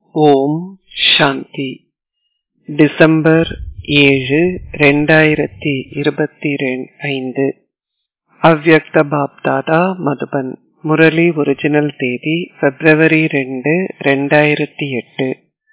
ஓம் சாந்தி December ஏழு ரெண்டாயிரத்தி இருபத்தி ஐந்து அவ்வக்த பாப்தாதா மதுபன் முரளி ஒரிஜினல் தேதி பிப்ரவரி ரெண்டு ரெண்டாயிரத்தி எட்டு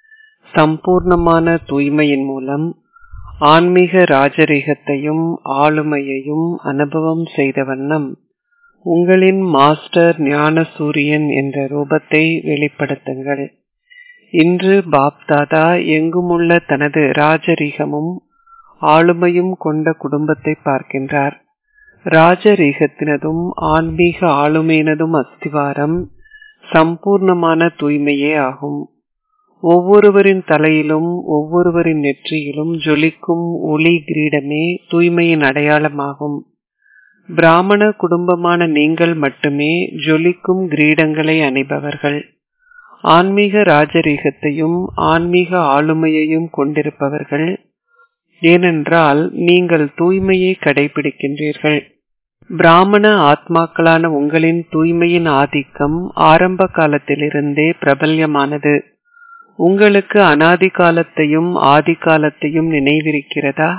சம்பூர்ணமான தூய்மையின் மூலம் ஆன்மீக ராஜரிகத்தையும் ஆளுமையையும் அனுபவம் செய்த வண்ணம் உங்களின் மாஸ்டர் ஞான சூரியன் என்ற ரூபத்தை வெளிப்படுத்துங்கள் இன்று பாப்தாதா எங்குமுள்ள தனது ராஜரீகமும் ஆளுமையும் கொண்ட குடும்பத்தை பார்க்கின்றார் ராஜரீகத்தினதும் ஆன்மீக ஆளுமையினதும் அஸ்திவாரம் சம்பூர்ணமான தூய்மையே ஆகும் ஒவ்வொருவரின் தலையிலும் ஒவ்வொருவரின் நெற்றியிலும் ஜொலிக்கும் ஒளி கிரீடமே தூய்மையின் அடையாளமாகும் பிராமண குடும்பமான நீங்கள் மட்டுமே ஜொலிக்கும் கிரீடங்களை அணிபவர்கள் ஆன்மீக ராஜரீகத்தையும் ஆன்மீக ஆளுமையையும் கொண்டிருப்பவர்கள் ஏனென்றால் நீங்கள் தூய்மையை கடைபிடிக்கின்றீர்கள் பிராமண ஆத்மாக்களான உங்களின் தூய்மையின் ஆதிக்கம் ஆரம்ப காலத்திலிருந்தே பிரபல்யமானது உங்களுக்கு அனாதி காலத்தையும் ஆதி காலத்தையும் நினைவிருக்கிறதா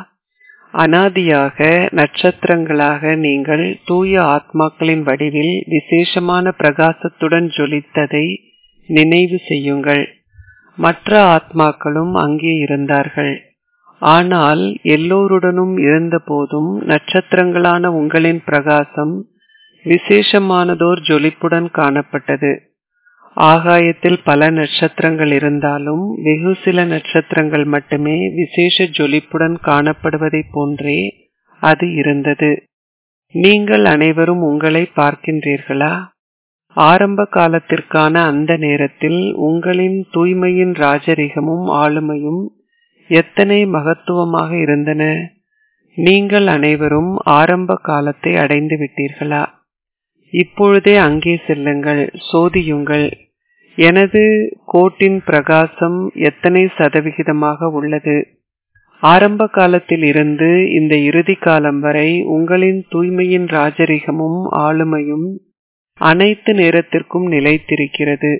அனாதியாக நட்சத்திரங்களாக நீங்கள் தூய ஆத்மாக்களின் வடிவில் விசேஷமான பிரகாசத்துடன் ஜொலித்ததை நினைவு செய்யுங்கள் மற்ற ஆத்மாக்களும் அங்கே இருந்தார்கள் ஆனால் எல்லோருடனும் இருந்தபோதும் நட்சத்திரங்களான உங்களின் பிரகாசம் விசேஷமானதோர் ஜொலிப்புடன் காணப்பட்டது ஆகாயத்தில் பல நட்சத்திரங்கள் இருந்தாலும் வெகு சில நட்சத்திரங்கள் மட்டுமே விசேஷ ஜொலிப்புடன் காணப்படுவதை போன்றே அது இருந்தது நீங்கள் அனைவரும் உங்களை பார்க்கின்றீர்களா ஆரம்ப காலத்திற்கான அந்த நேரத்தில் உங்களின் தூய்மையின் ராஜரிகமும் ஆளுமையும் எத்தனை மகத்துவமாக இருந்தன நீங்கள் அனைவரும் ஆரம்ப காலத்தை அடைந்து விட்டீர்களா இப்பொழுதே அங்கே செல்லுங்கள் சோதியுங்கள் எனது கோட்டின் பிரகாசம் எத்தனை சதவிகிதமாக உள்ளது ஆரம்ப காலத்தில் இருந்து இந்த இறுதி காலம் வரை உங்களின் தூய்மையின் ராஜரிகமும் ஆளுமையும் அனைத்து நேரத்திற்கும் நிலைத்திருக்கிறது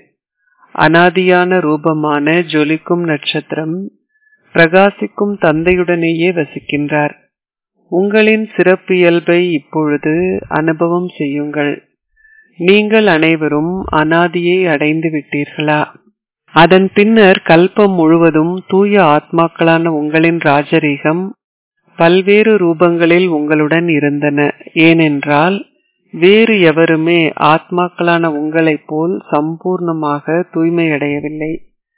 அனாதியான ரூபமான ஜொலிக்கும் நட்சத்திரம் பிரகாசிக்கும் தந்தையுடனேயே வசிக்கின்றார் உங்களின் சிறப்பு இயல்பை இப்பொழுது அனுபவம் செய்யுங்கள் நீங்கள் அனைவரும் அனாதியை அடைந்து விட்டீர்களா அதன் பின்னர் கல்பம் முழுவதும் தூய ஆத்மாக்களான உங்களின் ராஜரீகம் பல்வேறு ரூபங்களில் உங்களுடன் இருந்தன ஏனென்றால் வேறு எவருமே ஆத்மாக்களான உங்களைப் போல் சம்பூர்ணமாக தூய்மையடையவில்லை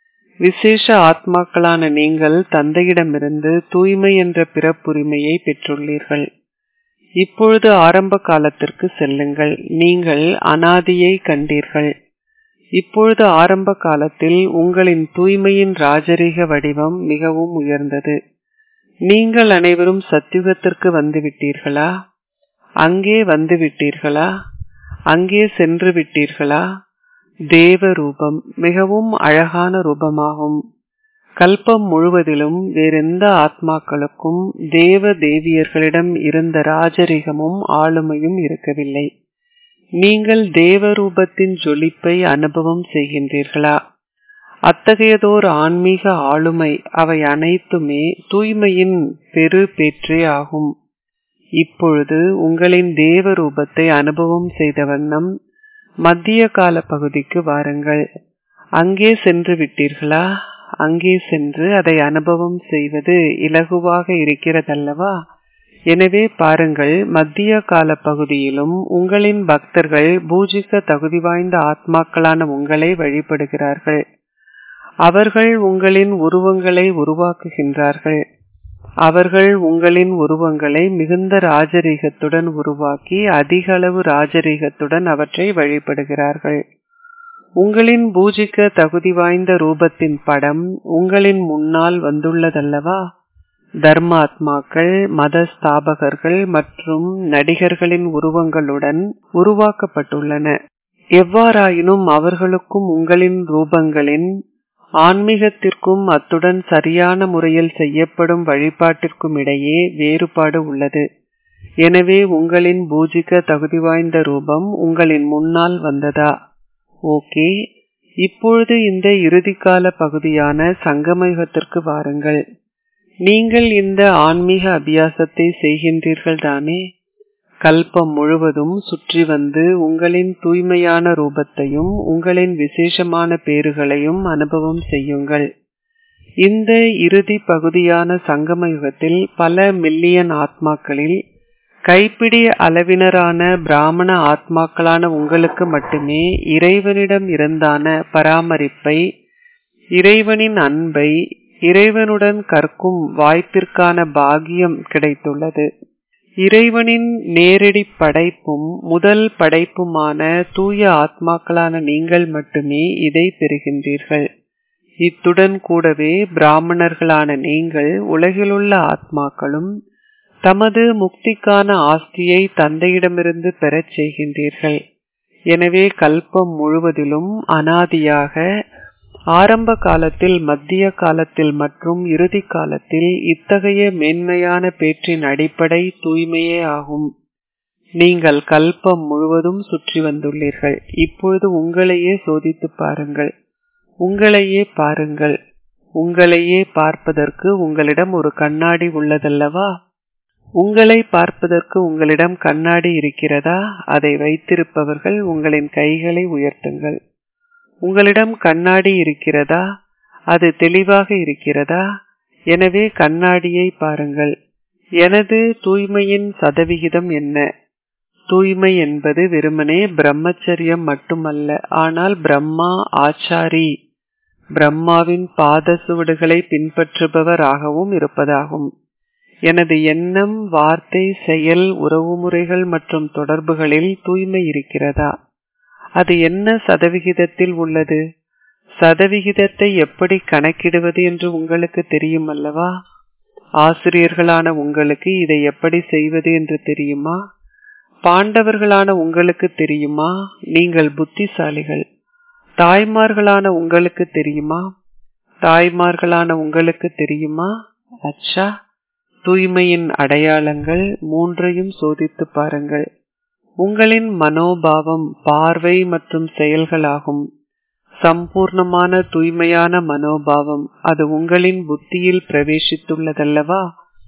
விசேஷ ஆத்மாக்களான நீங்கள் தந்தையிடமிருந்து தூய்மை என்ற பிறப்புரிமையை பெற்றுள்ளீர்கள் இப்பொழுது ஆரம்ப காலத்திற்கு செல்லுங்கள் நீங்கள் அனாதியை கண்டீர்கள் இப்பொழுது ஆரம்ப காலத்தில் உங்களின் தூய்மையின் ராஜரீக வடிவம் மிகவும் உயர்ந்தது நீங்கள் அனைவரும் சத்தியுகத்திற்கு வந்துவிட்டீர்களா அங்கே வந்து விட்டீர்களா அங்கே சென்று விட்டீர்களா தேவ ரூபம் மிகவும் அழகான ரூபமாகும் கல்பம் முழுவதிலும் வேறெந்த ஆத்மாக்களுக்கும் தேவ தேவியர்களிடம் இருந்த ராஜரிகமும் ஆளுமையும் இருக்கவில்லை நீங்கள் தேவ ரூபத்தின் ஜொலிப்பை அனுபவம் செய்கின்றீர்களா அத்தகையதோர் ஆன்மீக ஆளுமை அவை அனைத்துமே தூய்மையின் பெரு பேற்றே ஆகும் இப்பொழுது உங்களின் தேவ ரூபத்தை அனுபவம் செய்த வண்ணம் மத்திய கால பகுதிக்கு வாருங்கள் அங்கே சென்று விட்டீர்களா அங்கே சென்று அதை அனுபவம் செய்வது இலகுவாக இருக்கிறதல்லவா எனவே பாருங்கள் மத்திய கால பகுதியிலும் உங்களின் பக்தர்கள் பூஜிக்க தகுதி வாய்ந்த ஆத்மாக்களான உங்களை வழிபடுகிறார்கள் அவர்கள் உங்களின் உருவங்களை உருவாக்குகின்றார்கள் அவர்கள் உங்களின் உருவங்களை மிகுந்த ராஜரீகத்துடன் உருவாக்கி அதிக அளவு ராஜரீகத்துடன் அவற்றை வழிபடுகிறார்கள் உங்களின் பூஜிக்க தகுதி வாய்ந்த ரூபத்தின் படம் உங்களின் முன்னால் வந்துள்ளதல்லவா தர்மாத்மாக்கள் மத ஸ்தாபகர்கள் மற்றும் நடிகர்களின் உருவங்களுடன் உருவாக்கப்பட்டுள்ளன எவ்வாறாயினும் அவர்களுக்கும் உங்களின் ரூபங்களின் ஆன்மீகத்திற்கும் அத்துடன் சரியான முறையில் செய்யப்படும் வழிபாட்டிற்கும் இடையே வேறுபாடு உள்ளது எனவே உங்களின் பூஜிக்க தகுதி வாய்ந்த ரூபம் உங்களின் முன்னால் வந்ததா ஓகே இப்பொழுது இந்த இறுதிக்கால பகுதியான சங்கமயுகத்திற்கு வாருங்கள் நீங்கள் இந்த ஆன்மீக அபியாசத்தை செய்கின்றீர்கள் தானே கல்பம் முழுவதும் சுற்றி வந்து உங்களின் தூய்மையான ரூபத்தையும் உங்களின் விசேஷமான பேறுகளையும் அனுபவம் செய்யுங்கள் இந்த இறுதி பகுதியான சங்கம யுகத்தில் பல மில்லியன் ஆத்மாக்களில் கைப்பிடி அளவினரான பிராமண ஆத்மாக்களான உங்களுக்கு மட்டுமே இறைவனிடம் இருந்தான பராமரிப்பை இறைவனின் அன்பை இறைவனுடன் கற்கும் வாய்ப்பிற்கான பாகியம் கிடைத்துள்ளது இறைவனின் நேரடி படைப்பும் முதல் படைப்புமான தூய ஆத்மாக்களான நீங்கள் மட்டுமே இதை பெறுகின்றீர்கள் இத்துடன் கூடவே பிராமணர்களான நீங்கள் உலகிலுள்ள ஆத்மாக்களும் தமது முக்திக்கான ஆஸ்தியை தந்தையிடமிருந்து பெறச் செய்கின்றீர்கள் எனவே கல்பம் முழுவதிலும் அனாதியாக ஆரம்ப காலத்தில் மத்திய காலத்தில் மற்றும் இறுதி காலத்தில் இத்தகைய மேன்மையான பேற்றின் அடிப்படை தூய்மையே ஆகும் நீங்கள் கல்பம் முழுவதும் சுற்றி வந்துள்ளீர்கள் இப்பொழுது உங்களையே சோதித்து பாருங்கள் உங்களையே பாருங்கள் உங்களையே பார்ப்பதற்கு உங்களிடம் ஒரு கண்ணாடி உள்ளதல்லவா உங்களை பார்ப்பதற்கு உங்களிடம் கண்ணாடி இருக்கிறதா அதை வைத்திருப்பவர்கள் உங்களின் கைகளை உயர்த்துங்கள் உங்களிடம் கண்ணாடி இருக்கிறதா அது தெளிவாக இருக்கிறதா எனவே கண்ணாடியை பாருங்கள் எனது தூய்மையின் சதவிகிதம் என்ன தூய்மை என்பது வெறுமனே பிரம்மச்சரியம் மட்டுமல்ல ஆனால் பிரம்மா ஆச்சாரி பிரம்மாவின் பாத சுவடுகளை பின்பற்றுபவர் ஆகவும் இருப்பதாகும் எனது எண்ணம் வார்த்தை செயல் உறவுமுறைகள் மற்றும் தொடர்புகளில் தூய்மை இருக்கிறதா அது என்ன சதவிகிதத்தில் உள்ளது சதவிகிதத்தை எப்படி கணக்கிடுவது என்று உங்களுக்கு தெரியும் அல்லவா ஆசிரியர்களான உங்களுக்கு இதை எப்படி செய்வது என்று தெரியுமா பாண்டவர்களான உங்களுக்கு தெரியுமா நீங்கள் புத்திசாலிகள் தாய்மார்களான உங்களுக்கு தெரியுமா தாய்மார்களான உங்களுக்கு தெரியுமா அச்சா தூய்மையின் அடையாளங்கள் மூன்றையும் சோதித்து பாருங்கள் உங்களின் மனோபாவம் பார்வை மற்றும் செயல்களாகும் சம்பூர்ணமான தூய்மையான மனோபாவம் அது உங்களின் புத்தியில் பிரவேசித்துள்ளதல்லவா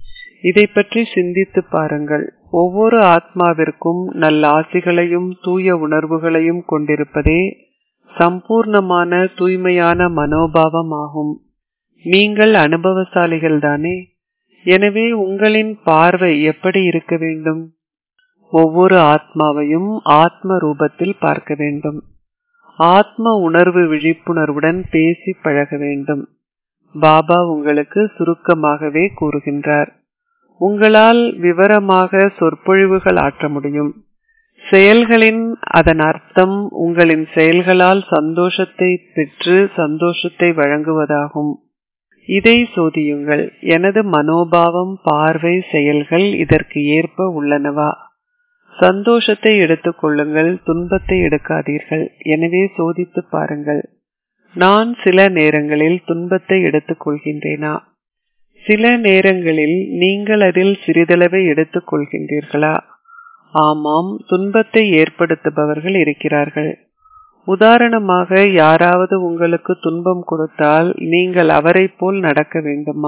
இதை பற்றி சிந்தித்து பாருங்கள் ஒவ்வொரு ஆத்மாவிற்கும் நல்ல ஆசிகளையும் தூய உணர்வுகளையும் கொண்டிருப்பதே சம்பூர்ணமான தூய்மையான மனோபாவம் ஆகும் நீங்கள் அனுபவசாலிகள் தானே எனவே உங்களின் பார்வை எப்படி இருக்க வேண்டும் ஒவ்வொரு ஆத்மாவையும் ஆத்ம ரூபத்தில் பார்க்க வேண்டும் ஆத்ம உணர்வு விழிப்புணர்வுடன் பேசி பழக வேண்டும் பாபா உங்களுக்கு சுருக்கமாகவே கூறுகின்றார் உங்களால் விவரமாக சொற்பொழிவுகள் ஆற்ற முடியும் செயல்களின் அதன் அர்த்தம் உங்களின் செயல்களால் சந்தோஷத்தை பெற்று சந்தோஷத்தை வழங்குவதாகும் இதை சோதியுங்கள் எனது மனோபாவம் பார்வை செயல்கள் இதற்கு ஏற்ப உள்ளனவா சந்தோஷத்தை எடுத்துக் கொள்ளுங்கள் துன்பத்தை எடுக்காதீர்கள் எனவே சோதித்து பாருங்கள் நான் சில நேரங்களில் துன்பத்தை எடுத்துக் கொள்கின்றேனா சில நேரங்களில் நீங்கள் அதில் சிறிதளவை எடுத்துக் கொள்கின்றீர்களா ஆமாம் துன்பத்தை ஏற்படுத்துபவர்கள் இருக்கிறார்கள் உதாரணமாக யாராவது உங்களுக்கு துன்பம் கொடுத்தால் நீங்கள் அவரை போல் நடக்க வேண்டுமா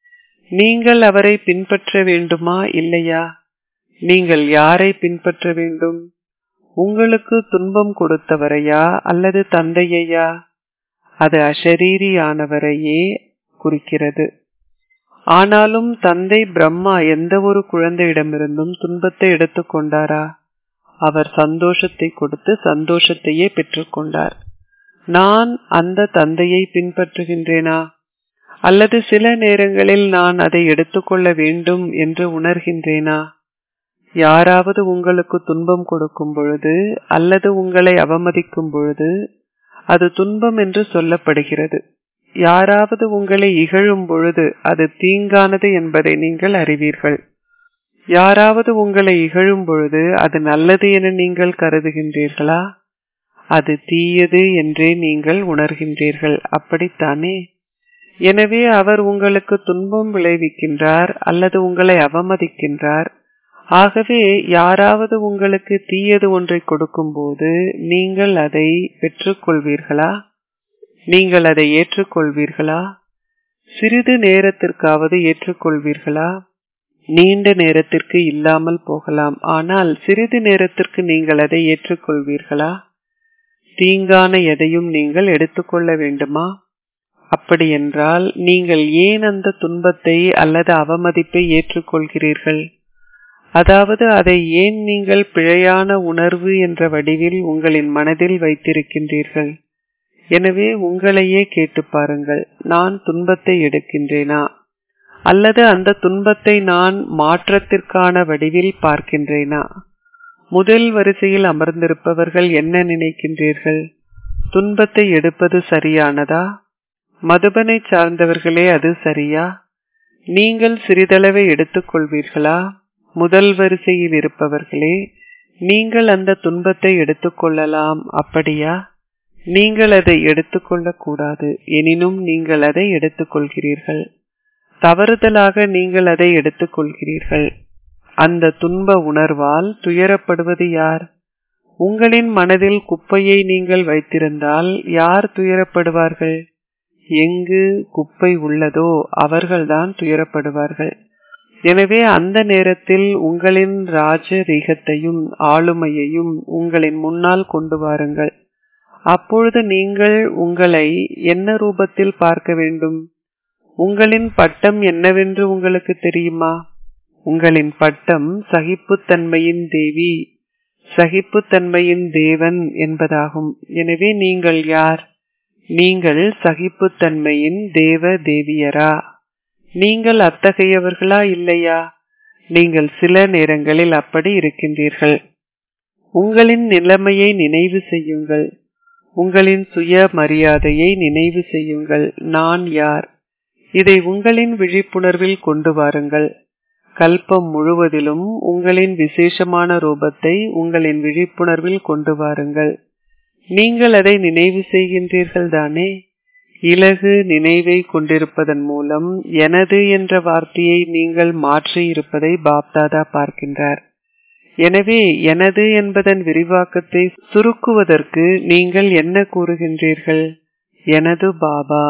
நீங்கள் அவரை பின்பற்ற வேண்டுமா இல்லையா நீங்கள் யாரை பின்பற்ற வேண்டும் உங்களுக்கு துன்பம் கொடுத்தவரையா அல்லது தந்தையையா அது அஷரீரியானவரையே குறிக்கிறது ஆனாலும் தந்தை பிரம்மா எந்த ஒரு குழந்தையிடமிருந்தும் துன்பத்தை எடுத்துக்கொண்டாரா அவர் சந்தோஷத்தை கொடுத்து சந்தோஷத்தையே பெற்றுக்கொண்டார் நான் அந்த தந்தையை பின்பற்றுகின்றேனா அல்லது சில நேரங்களில் நான் அதை எடுத்துக்கொள்ள வேண்டும் என்று உணர்கின்றேனா யாராவது உங்களுக்கு துன்பம் கொடுக்கும் பொழுது அல்லது உங்களை அவமதிக்கும் பொழுது அது துன்பம் என்று சொல்லப்படுகிறது யாராவது உங்களை இகழும் பொழுது அது தீங்கானது என்பதை நீங்கள் அறிவீர்கள் யாராவது உங்களை இகழும் பொழுது அது நல்லது என நீங்கள் கருதுகின்றீர்களா அது தீயது என்றே நீங்கள் உணர்கின்றீர்கள் அப்படித்தானே எனவே அவர் உங்களுக்கு துன்பம் விளைவிக்கின்றார் அல்லது உங்களை அவமதிக்கின்றார் ஆகவே யாராவது உங்களுக்கு தீயது ஒன்றை கொடுக்கும்போது நீங்கள் அதை பெற்றுக்கொள்வீர்களா நீங்கள் அதை ஏற்றுக்கொள்வீர்களா சிறிது நேரத்திற்காவது ஏற்றுக்கொள்வீர்களா நீண்ட நேரத்திற்கு இல்லாமல் போகலாம் ஆனால் சிறிது நேரத்திற்கு நீங்கள் அதை ஏற்றுக்கொள்வீர்களா தீங்கான எதையும் நீங்கள் எடுத்துக்கொள்ள வேண்டுமா அப்படியென்றால் நீங்கள் ஏன் அந்த துன்பத்தை அல்லது அவமதிப்பை ஏற்றுக்கொள்கிறீர்கள் அதாவது அதை ஏன் நீங்கள் பிழையான உணர்வு என்ற வடிவில் உங்களின் மனதில் வைத்திருக்கின்றீர்கள் எனவே உங்களையே கேட்டு பாருங்கள் நான் துன்பத்தை எடுக்கின்றேனா அல்லது அந்த துன்பத்தை நான் மாற்றத்திற்கான வடிவில் பார்க்கின்றேனா முதல் வரிசையில் அமர்ந்திருப்பவர்கள் என்ன நினைக்கின்றீர்கள் துன்பத்தை எடுப்பது சரியானதா மதுபனை சார்ந்தவர்களே அது சரியா நீங்கள் சிறிதளவை எடுத்துக்கொள்வீர்களா முதல் வரிசையில் இருப்பவர்களே நீங்கள் அந்த துன்பத்தை எடுத்துக்கொள்ளலாம் அப்படியா நீங்கள் அதை எடுத்துக்கொள்ளக் கூடாது எனினும் நீங்கள் அதை எடுத்துக்கொள்கிறீர்கள் தவறுதலாக நீங்கள் அதை எடுத்துக்கொள்கிறீர்கள் அந்த துன்ப உணர்வால் துயரப்படுவது யார் உங்களின் மனதில் குப்பையை நீங்கள் வைத்திருந்தால் யார் துயரப்படுவார்கள் எங்கு குப்பை உள்ளதோ அவர்கள்தான் துயரப்படுவார்கள் எனவே அந்த நேரத்தில் உங்களின் ராஜரீகத்தையும் ஆளுமையையும் உங்களின் முன்னால் கொண்டு வாருங்கள் அப்பொழுது நீங்கள் உங்களை என்ன ரூபத்தில் பார்க்க வேண்டும் உங்களின் பட்டம் என்னவென்று உங்களுக்கு தெரியுமா உங்களின் பட்டம் சகிப்புத்தன்மையின் தேவி சகிப்புத்தன்மையின் தேவன் என்பதாகும் எனவே நீங்கள் யார் நீங்கள் சகிப்புத்தன்மையின் தேவ தேவியரா நீங்கள் அத்தகையவர்களா இல்லையா நீங்கள் சில நேரங்களில் அப்படி இருக்கின்றீர்கள் உங்களின் நிலைமையை நினைவு செய்யுங்கள் உங்களின் சுய மரியாதையை நினைவு செய்யுங்கள் நான் யார் இதை உங்களின் விழிப்புணர்வில் கொண்டு வாருங்கள் கல்பம் முழுவதிலும் உங்களின் விசேஷமான ரூபத்தை உங்களின் விழிப்புணர்வில் கொண்டு வாருங்கள் நீங்கள் அதை நினைவு செய்கின்றீர்கள் தானே இலகு நினைவை கொண்டிருப்பதன் மூலம் எனது என்ற வார்த்தையை நீங்கள் மாற்றி இருப்பதை பாப்தாதா பார்க்கின்றார் எனவே எனது என்பதன் விரிவாக்கத்தை சுருக்குவதற்கு நீங்கள் என்ன கூறுகின்றீர்கள் எனது பாபா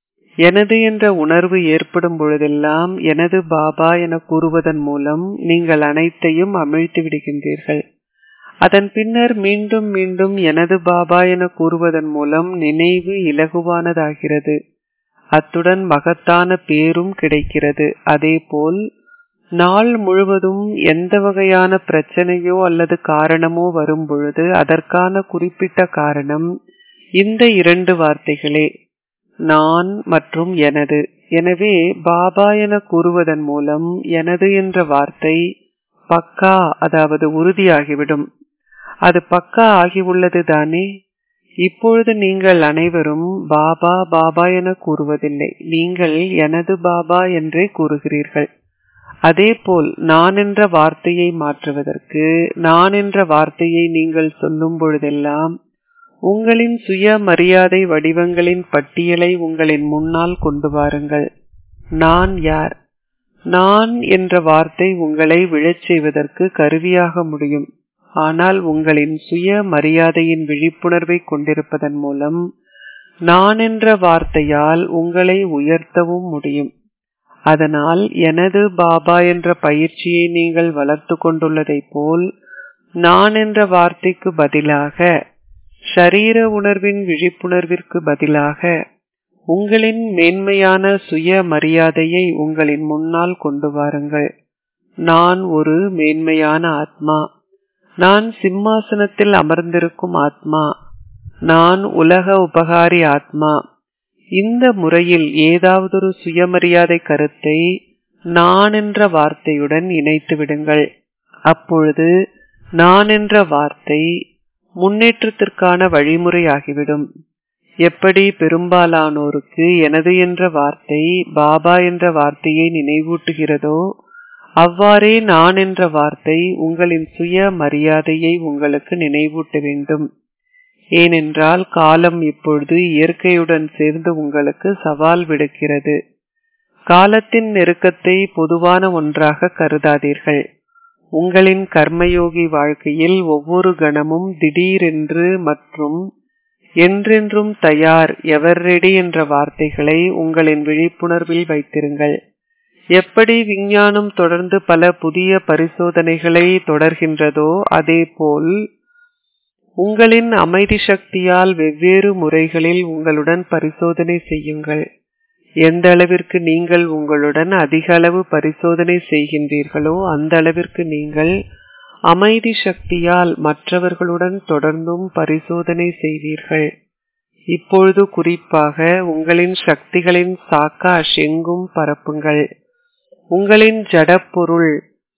எனது என்ற உணர்வு ஏற்படும் பொழுதெல்லாம் எனது பாபா என கூறுவதன் மூலம் நீங்கள் அனைத்தையும் அமிழ்த்தி விடுகின்றீர்கள் அதன் பின்னர் மீண்டும் மீண்டும் எனது பாபா என கூறுவதன் மூலம் நினைவு இலகுவானதாகிறது அத்துடன் மகத்தான பேரும் கிடைக்கிறது அதேபோல் நாள் முழுவதும் எந்த வகையான பிரச்சனையோ அல்லது காரணமோ வரும் பொழுது அதற்கான குறிப்பிட்ட காரணம் இந்த இரண்டு வார்த்தைகளே நான் மற்றும் எனது எனவே பாபா என கூறுவதன் மூலம் எனது என்ற வார்த்தை பக்கா அதாவது உறுதியாகிவிடும் அது பக்கா ஆகியுள்ளது தானே இப்பொழுது நீங்கள் அனைவரும் பாபா பாபா என கூறுவதில்லை நீங்கள் எனது பாபா என்றே கூறுகிறீர்கள் அதேபோல் நான் என்ற வார்த்தையை மாற்றுவதற்கு நான் என்ற வார்த்தையை நீங்கள் சொல்லும் பொழுதெல்லாம் உங்களின் சுய மரியாதை வடிவங்களின் பட்டியலை உங்களின் முன்னால் கொண்டு வாருங்கள் நான் யார் நான் என்ற வார்த்தை உங்களை விழச் செய்வதற்கு கருவியாக முடியும் ஆனால் உங்களின் சுய மரியாதையின் விழிப்புணர்வை கொண்டிருப்பதன் மூலம் நான் என்ற வார்த்தையால் உங்களை உயர்த்தவும் முடியும் அதனால் எனது பாபா என்ற பயிற்சியை நீங்கள் வளர்த்து கொண்டுள்ளதை போல் நான் என்ற வார்த்தைக்கு பதிலாக ஷரீர உணர்வின் விழிப்புணர்விற்கு பதிலாக உங்களின் மேன்மையான சுய மரியாதையை உங்களின் முன்னால் கொண்டு வாருங்கள் நான் ஒரு மேன்மையான ஆத்மா நான் சிம்மாசனத்தில் அமர்ந்திருக்கும் ஆத்மா நான் உலக உபகாரி ஆத்மா இந்த முறையில் ஏதாவதொரு சுயமரியாதை கருத்தை நான் என்ற வார்த்தையுடன் இணைத்து விடுங்கள் அப்பொழுது நான் என்ற வார்த்தை முன்னேற்றத்திற்கான வழிமுறையாகிவிடும் எப்படி பெரும்பாலானோருக்கு எனது என்ற வார்த்தை பாபா என்ற வார்த்தையை நினைவூட்டுகிறதோ அவ்வாறே நான் என்ற வார்த்தை உங்களின் சுய மரியாதையை உங்களுக்கு நினைவூட்ட வேண்டும் ஏனென்றால் காலம் இப்பொழுது இயற்கையுடன் சேர்ந்து உங்களுக்கு சவால் விடுக்கிறது காலத்தின் நெருக்கத்தை பொதுவான ஒன்றாக கருதாதீர்கள் உங்களின் கர்மயோகி வாழ்க்கையில் ஒவ்வொரு கணமும் திடீரென்று மற்றும் என்றென்றும் தயார் எவர் ரெடி என்ற வார்த்தைகளை உங்களின் விழிப்புணர்வில் வைத்திருங்கள் எப்படி விஞ்ஞானம் தொடர்ந்து பல புதிய பரிசோதனைகளை தொடர்கின்றதோ அதேபோல் உங்களின் அமைதி சக்தியால் வெவ்வேறு முறைகளில் உங்களுடன் பரிசோதனை செய்யுங்கள் எந்த அளவிற்கு நீங்கள் உங்களுடன் அதிக அளவு பரிசோதனை செய்கின்றீர்களோ அந்த அளவிற்கு நீங்கள் அமைதி சக்தியால் மற்றவர்களுடன் தொடர்ந்தும் பரிசோதனை செய்வீர்கள் இப்பொழுது குறிப்பாக உங்களின் சக்திகளின் சாக்காஷ் எங்கும் பரப்புங்கள் உங்களின் ஜடப்பொருள்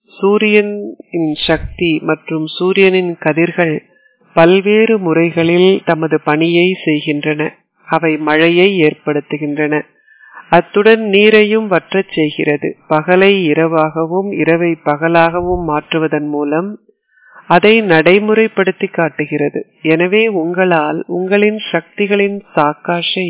சூரியனின் சக்தி மற்றும் சூரியனின் கதிர்கள் பல்வேறு முறைகளில் தமது பணியை செய்கின்றன அவை மழையை ஏற்படுத்துகின்றன அத்துடன் நீரையும் வற்றச் செய்கிறது பகலை இரவாகவும் இரவை பகலாகவும் மாற்றுவதன் மூலம் அதை நடைமுறைப்படுத்தி காட்டுகிறது எனவே உங்களால் உங்களின் சக்திகளின் சாக்காஷை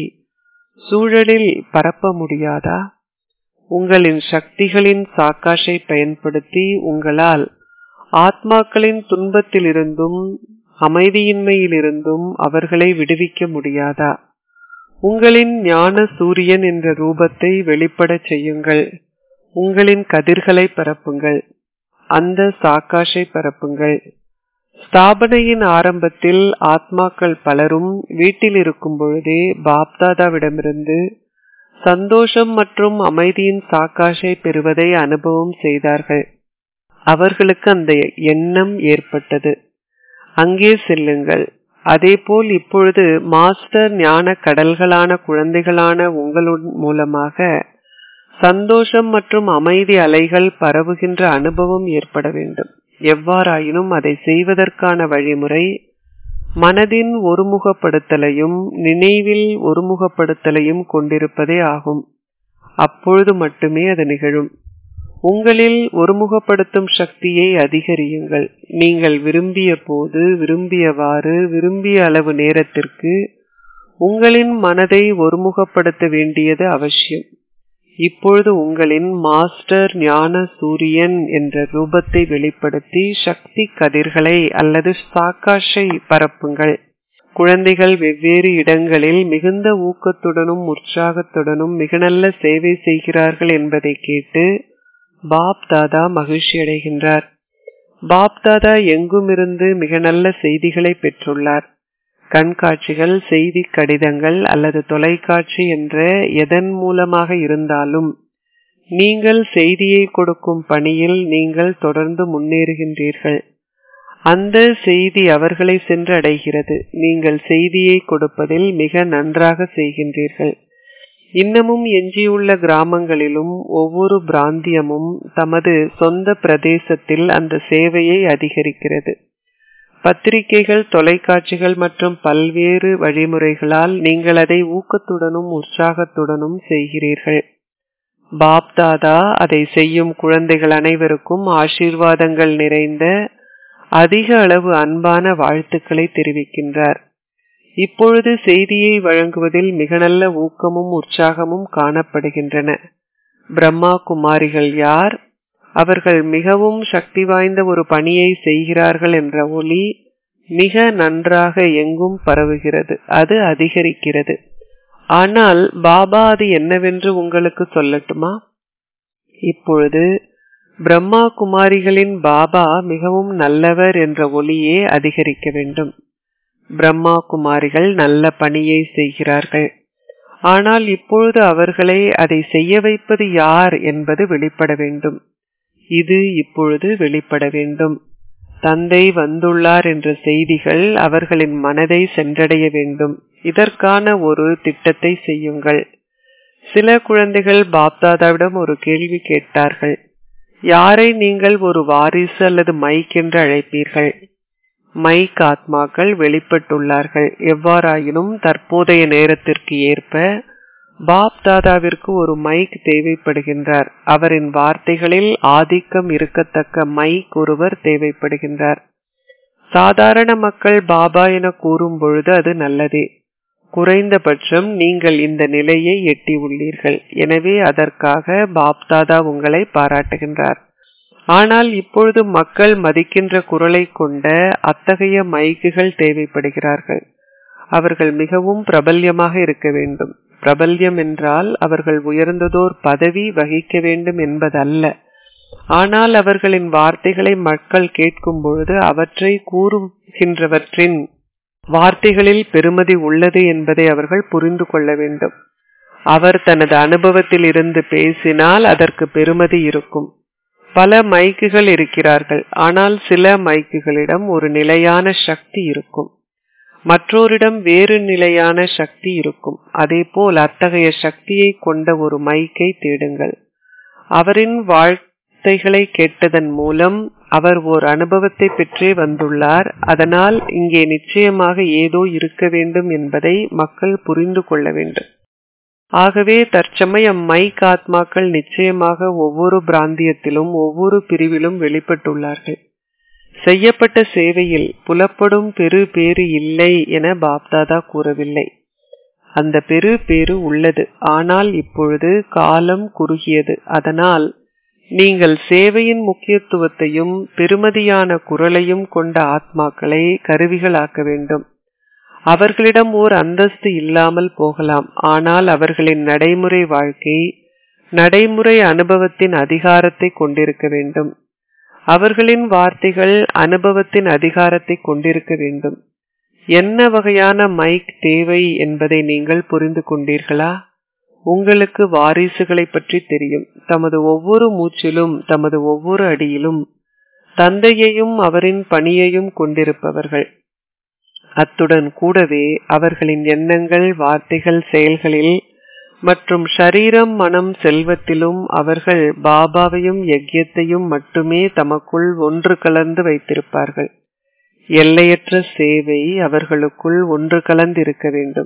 சூழலில் பரப்ப முடியாதா உங்களின் சக்திகளின் சாக்காஷை பயன்படுத்தி உங்களால் ஆத்மாக்களின் துன்பத்திலிருந்தும் அமைதியின்மையிலிருந்தும் அவர்களை விடுவிக்க முடியாதா உங்களின் ஞான சூரியன் என்ற ரூபத்தை வெளிப்படச் செய்யுங்கள் உங்களின் கதிர்களை பரப்புங்கள் அந்த சாக்காஷை பரப்புங்கள் ஸ்தாபனையின் ஆரம்பத்தில் ஆத்மாக்கள் பலரும் வீட்டில் இருக்கும் பொழுதே பாப்தாதாவிடமிருந்து சந்தோஷம் மற்றும் அமைதியின் சாக்காஷை பெறுவதை அனுபவம் செய்தார்கள் அவர்களுக்கு அந்த எண்ணம் ஏற்பட்டது அங்கே செல்லுங்கள் அதேபோல் இப்பொழுது மாஸ்டர் ஞான கடல்களான குழந்தைகளான உங்களுடன் மூலமாக சந்தோஷம் மற்றும் அமைதி அலைகள் பரவுகின்ற அனுபவம் ஏற்பட வேண்டும் எவ்வாறாயினும் அதை செய்வதற்கான வழிமுறை மனதின் ஒருமுகப்படுத்தலையும் நினைவில் ஒருமுகப்படுத்தலையும் கொண்டிருப்பதே ஆகும் அப்பொழுது மட்டுமே அது நிகழும் உங்களில் ஒருமுகப்படுத்தும் சக்தியை அதிகரியுங்கள் நீங்கள் விரும்பிய போது விரும்பியவாறு விரும்பிய அளவு நேரத்திற்கு உங்களின் மனதை ஒருமுகப்படுத்த வேண்டியது அவசியம் இப்பொழுது உங்களின் மாஸ்டர் ஞான சூரியன் என்ற ரூபத்தை வெளிப்படுத்தி சக்தி கதிர்களை அல்லது சாக்காஷை பரப்புங்கள் குழந்தைகள் வெவ்வேறு இடங்களில் மிகுந்த ஊக்கத்துடனும் உற்சாகத்துடனும் மிக நல்ல சேவை செய்கிறார்கள் என்பதை கேட்டு பாப் தாதா மகிழ்ச்சி அடைகின்றார் பாப் தாதா எங்குமிருந்து மிக நல்ல செய்திகளை பெற்றுள்ளார் கண்காட்சிகள் செய்தி கடிதங்கள் அல்லது தொலைக்காட்சி என்ற எதன் மூலமாக இருந்தாலும் நீங்கள் செய்தியை கொடுக்கும் பணியில் நீங்கள் தொடர்ந்து முன்னேறுகின்றீர்கள் அந்த செய்தி அவர்களை சென்று அடைகிறது நீங்கள் செய்தியை கொடுப்பதில் மிக நன்றாக செய்கின்றீர்கள் இன்னமும் எஞ்சியுள்ள கிராமங்களிலும் ஒவ்வொரு பிராந்தியமும் தமது சொந்த பிரதேசத்தில் அந்த சேவையை அதிகரிக்கிறது பத்திரிகைகள் தொலைக்காட்சிகள் மற்றும் பல்வேறு வழிமுறைகளால் நீங்கள் அதை ஊக்கத்துடனும் உற்சாகத்துடனும் செய்கிறீர்கள் பாப் தாதா அதை செய்யும் குழந்தைகள் அனைவருக்கும் ஆசீர்வாதங்கள் நிறைந்த அதிக அளவு அன்பான வாழ்த்துக்களை தெரிவிக்கின்றார் இப்பொழுது செய்தியை வழங்குவதில் மிக நல்ல ஊக்கமும் உற்சாகமும் காணப்படுகின்றன பிரம்மா குமாரிகள் யார் அவர்கள் மிகவும் சக்தி வாய்ந்த ஒரு பணியை செய்கிறார்கள் என்ற ஒளி மிக நன்றாக எங்கும் பரவுகிறது அது அதிகரிக்கிறது ஆனால் பாபா அது என்னவென்று உங்களுக்கு சொல்லட்டுமா இப்பொழுது பிரம்மா குமாரிகளின் பாபா மிகவும் நல்லவர் என்ற ஒளியே அதிகரிக்க வேண்டும் பிரம்மா குமாரிகள் நல்ல பணியை செய்கிறார்கள் ஆனால் இப்பொழுது அவர்களை அதை செய்ய வைப்பது யார் என்பது வெளிப்பட வேண்டும் இது இப்பொழுது வெளிப்பட வேண்டும் தந்தை வந்துள்ளார் என்ற செய்திகள் அவர்களின் மனதை சென்றடைய வேண்டும் இதற்கான ஒரு திட்டத்தை செய்யுங்கள் சில குழந்தைகள் பாப்தாதாவிடம் ஒரு கேள்வி கேட்டார்கள் யாரை நீங்கள் ஒரு வாரிசு அல்லது மைக் என்று அழைப்பீர்கள் மைக் ஆத்மாக்கள் வெளிப்பட்டுள்ளார்கள் எவ்வாறாயினும் தற்போதைய நேரத்திற்கு ஏற்ப பாப் தாதாவிற்கு ஒரு மைக் தேவைப்படுகின்றார் அவரின் வார்த்தைகளில் ஆதிக்கம் இருக்கத்தக்க மைக் ஒருவர் தேவைப்படுகின்றார் சாதாரண மக்கள் பாபா என கூறும் பொழுது அது நல்லதே குறைந்தபட்சம் நீங்கள் இந்த நிலையை எட்டி உள்ளீர்கள் எனவே அதற்காக பாப் தாதா உங்களை பாராட்டுகின்றார் ஆனால் இப்பொழுது மக்கள் மதிக்கின்ற குரலை கொண்ட அத்தகைய மைக்குகள் தேவைப்படுகிறார்கள் அவர்கள் மிகவும் பிரபல்யமாக இருக்க வேண்டும் பிரபல்யம் என்றால் அவர்கள் உயர்ந்ததோர் பதவி வகிக்க வேண்டும் என்பதல்ல ஆனால் அவர்களின் வார்த்தைகளை மக்கள் கேட்கும் பொழுது அவற்றை கூறுகின்றவற்றின் வார்த்தைகளில் பெருமதி உள்ளது என்பதை அவர்கள் புரிந்து கொள்ள வேண்டும் அவர் தனது அனுபவத்தில் இருந்து பேசினால் அதற்கு பெருமதி இருக்கும் பல மைக்குகள் இருக்கிறார்கள் ஆனால் சில மைக்குகளிடம் ஒரு நிலையான சக்தி இருக்கும் மற்றோரிடம் வேறு நிலையான சக்தி இருக்கும் அதேபோல் அத்தகைய சக்தியை கொண்ட ஒரு மைக்கை தேடுங்கள் அவரின் வாழ்த்தைகளை கேட்டதன் மூலம் அவர் ஓர் அனுபவத்தை பெற்றே வந்துள்ளார் அதனால் இங்கே நிச்சயமாக ஏதோ இருக்க வேண்டும் என்பதை மக்கள் புரிந்து கொள்ள வேண்டும் ஆகவே தற்சமயம் மைக் ஆத்மாக்கள் நிச்சயமாக ஒவ்வொரு பிராந்தியத்திலும் ஒவ்வொரு பிரிவிலும் வெளிப்பட்டுள்ளார்கள் செய்யப்பட்ட சேவையில் புலப்படும் பெரு பேறு இல்லை என பாப்தாதா கூறவில்லை அந்த பெரு பேறு உள்ளது ஆனால் இப்பொழுது காலம் குறுகியது அதனால் நீங்கள் சேவையின் முக்கியத்துவத்தையும் பெருமதியான குரலையும் கொண்ட ஆத்மாக்களை கருவிகளாக்க வேண்டும் அவர்களிடம் ஓர் அந்தஸ்து இல்லாமல் போகலாம் ஆனால் அவர்களின் நடைமுறை வாழ்க்கை நடைமுறை அனுபவத்தின் அதிகாரத்தை கொண்டிருக்க வேண்டும் அவர்களின் வார்த்தைகள் அனுபவத்தின் அதிகாரத்தை கொண்டிருக்க வேண்டும் என்ன வகையான மைக் தேவை என்பதை நீங்கள் புரிந்து கொண்டீர்களா உங்களுக்கு வாரிசுகளை பற்றி தெரியும் தமது ஒவ்வொரு மூச்சிலும் தமது ஒவ்வொரு அடியிலும் தந்தையையும் அவரின் பணியையும் கொண்டிருப்பவர்கள் அத்துடன் கூடவே அவர்களின் எண்ணங்கள் வார்த்தைகள் செயல்களில் மற்றும் ஷரீரம் மனம் செல்வத்திலும் அவர்கள் பாபாவையும் யஜ்யத்தையும் மட்டுமே தமக்குள் ஒன்று கலந்து வைத்திருப்பார்கள் எல்லையற்ற சேவை அவர்களுக்குள் ஒன்று கலந்து இருக்க வேண்டும்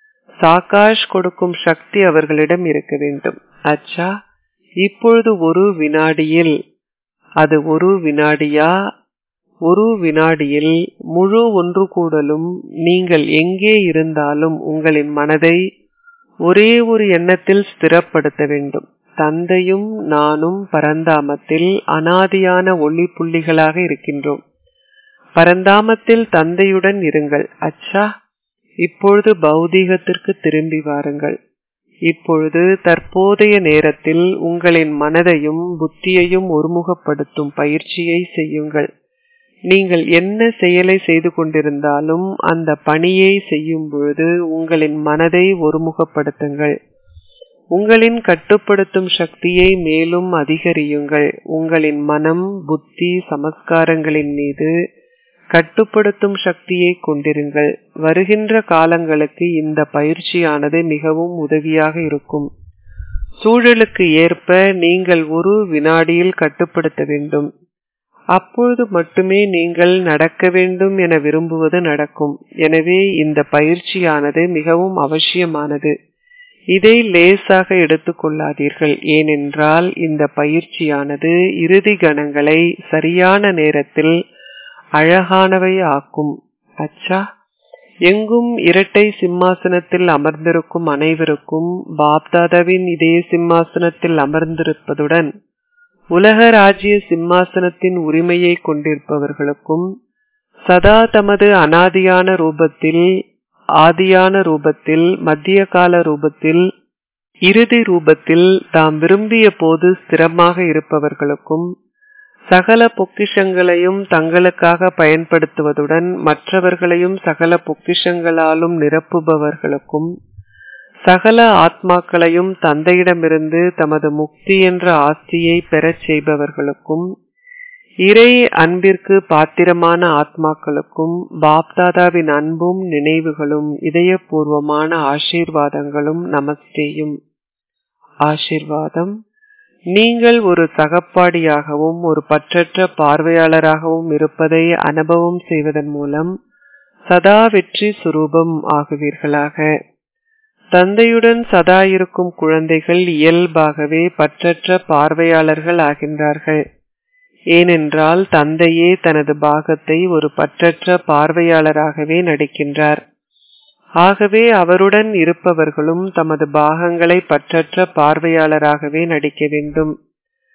சாகாஷ் கொடுக்கும் சக்தி அவர்களிடம் இருக்க வேண்டும் அச்சா இப்பொழுது ஒரு வினாடியில் அது ஒரு வினாடியா ஒரு வினாடியில் முழு ஒன்று கூடலும் நீங்கள் எங்கே இருந்தாலும் உங்களின் மனதை ஒரே ஒரு எண்ணத்தில் ஸ்திரப்படுத்த வேண்டும் தந்தையும் நானும் பரந்தாமத்தில் அனாதியான ஒளி புள்ளிகளாக இருக்கின்றோம் பரந்தாமத்தில் தந்தையுடன் இருங்கள் அச்சா இப்பொழுது பௌதீகத்திற்கு திரும்பி வாருங்கள் இப்பொழுது தற்போதைய நேரத்தில் உங்களின் மனதையும் புத்தியையும் ஒருமுகப்படுத்தும் பயிற்சியை செய்யுங்கள் நீங்கள் என்ன செயலை செய்து கொண்டிருந்தாலும் அந்த பணியை செய்யும் பொழுது உங்களின் மனதை ஒருமுகப்படுத்துங்கள் உங்களின் கட்டுப்படுத்தும் சக்தியை மேலும் அதிகரியுங்கள் உங்களின் மனம் புத்தி சமஸ்காரங்களின் மீது கட்டுப்படுத்தும் சக்தியை கொண்டிருங்கள் வருகின்ற காலங்களுக்கு இந்த பயிற்சியானது மிகவும் உதவியாக இருக்கும் சூழலுக்கு ஏற்ப நீங்கள் ஒரு வினாடியில் கட்டுப்படுத்த வேண்டும் அப்பொழுது மட்டுமே நீங்கள் நடக்க வேண்டும் என விரும்புவது நடக்கும் எனவே இந்த பயிற்சியானது மிகவும் அவசியமானது இதை லேசாக எடுத்துக்கொள்ளாதீர்கள் ஏனென்றால் இந்த பயிற்சியானது இறுதி கணங்களை சரியான நேரத்தில் அழகானவை ஆக்கும் அச்சா எங்கும் இரட்டை சிம்மாசனத்தில் அமர்ந்திருக்கும் அனைவருக்கும் பாப்தாதாவின் இதே சிம்மாசனத்தில் அமர்ந்திருப்பதுடன் உலக ராஜ்ய சிம்மாசனத்தின் உரிமையை கொண்டிருப்பவர்களுக்கும் சதா தமது அனாதியான ரூபத்தில் ஆதியான ரூபத்தில் மத்திய கால ரூபத்தில் இறுதி ரூபத்தில் தாம் விரும்பிய போது ஸ்திரமாக இருப்பவர்களுக்கும் சகல பொக்கிஷங்களையும் தங்களுக்காக பயன்படுத்துவதுடன் மற்றவர்களையும் சகல பொக்கிஷங்களாலும் நிரப்புபவர்களுக்கும் சகல ஆத்மாக்களையும் தந்தையிடமிருந்து தமது முக்தி என்ற ஆஸ்தியை பெறச் செய்பவர்களுக்கும் இறை அன்பிற்கு பாத்திரமான ஆத்மாக்களுக்கும் பாப்தாதாவின் அன்பும் நினைவுகளும் இதயபூர்வமான ஆசீர்வாதங்களும் நமஸ்தேயும் ஆசீர்வாதம் நீங்கள் ஒரு சகப்பாடியாகவும் ஒரு பற்றற்ற பார்வையாளராகவும் இருப்பதை அனுபவம் செய்வதன் மூலம் சதா வெற்றி சுரூபம் ஆகுவீர்களாக தந்தையுடன் சதா இருக்கும் குழந்தைகள் இயல்பாகவே பற்றற்ற பார்வையாளர்கள் ஆகின்றார்கள் ஏனென்றால் தந்தையே தனது பாகத்தை ஒரு பற்றற்ற பார்வையாளராகவே நடிக்கின்றார் ஆகவே அவருடன் இருப்பவர்களும் தமது பாகங்களை பற்றற்ற பார்வையாளராகவே நடிக்க வேண்டும்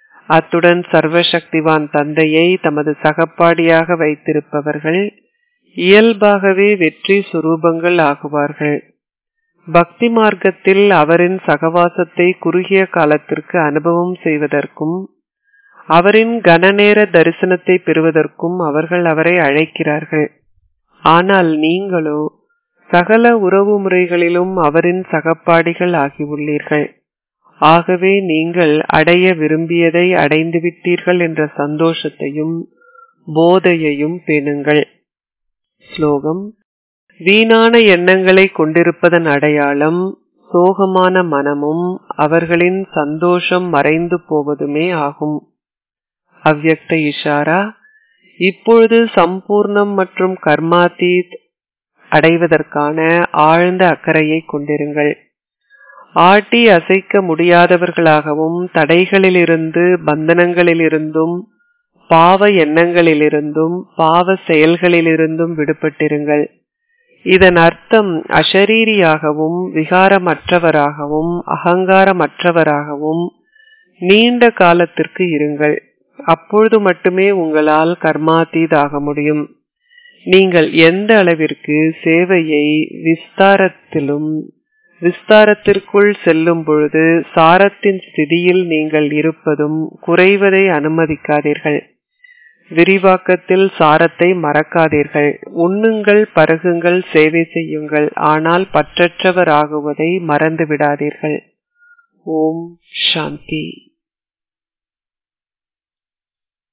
அத்துடன் சர்வசக்திவான் தந்தையை தமது சகப்பாடியாக வைத்திருப்பவர்கள் இயல்பாகவே வெற்றி சுரூபங்கள் ஆகுவார்கள் பக்தி மார்க்கத்தில் அவரின் சகவாசத்தை குறுகிய காலத்திற்கு அனுபவம் செய்வதற்கும் அவரின் கனநேர தரிசனத்தை பெறுவதற்கும் அவர்கள் அவரை அழைக்கிறார்கள் ஆனால் நீங்களோ சகல உறவு முறைகளிலும் அவரின் சகப்பாடிகள் ஆகியுள்ளீர்கள் ஆகவே நீங்கள் அடைய விரும்பியதை அடைந்து விட்டீர்கள் என்ற சந்தோஷத்தையும் போதையையும் பேணுங்கள் ஸ்லோகம் வீணான எண்ணங்களை கொண்டிருப்பதன் அடையாளம் சோகமான மனமும் அவர்களின் சந்தோஷம் மறைந்து போவதுமே ஆகும் அவ்யக்த இஷாரா இப்பொழுது சம்பூர்ணம் மற்றும் கர்மாதீத் அடைவதற்கான ஆழ்ந்த அக்கறையை கொண்டிருங்கள் ஆட்டி அசைக்க முடியாதவர்களாகவும் தடைகளிலிருந்து பந்தனங்களிலிருந்தும் பாவ எண்ணங்களிலிருந்தும் பாவ செயல்களிலிருந்தும் விடுபட்டிருங்கள் இதன் அர்த்தம் அஷரீரியாகவும் விகாரமற்றவராகவும் அகங்காரமற்றவராகவும் நீண்ட காலத்திற்கு இருங்கள் அப்பொழுது மட்டுமே உங்களால் கர்மாத்தீதாக முடியும் நீங்கள் எந்த அளவிற்கு சேவையை விஸ்தாரத்திலும் விஸ்தாரத்திற்குள் செல்லும் பொழுது சாரத்தின் ஸ்திதியில் நீங்கள் இருப்பதும் குறைவதை அனுமதிக்காதீர்கள் விரிவாக்கத்தில் சாரத்தை மறக்காதீர்கள் உண்ணுங்கள் பருகுங்கள் சேவை செய்யுங்கள் ஆனால் பற்றற்றவர் ஆகுவதை மறந்து விடாதீர்கள் ஓம் சாந்தி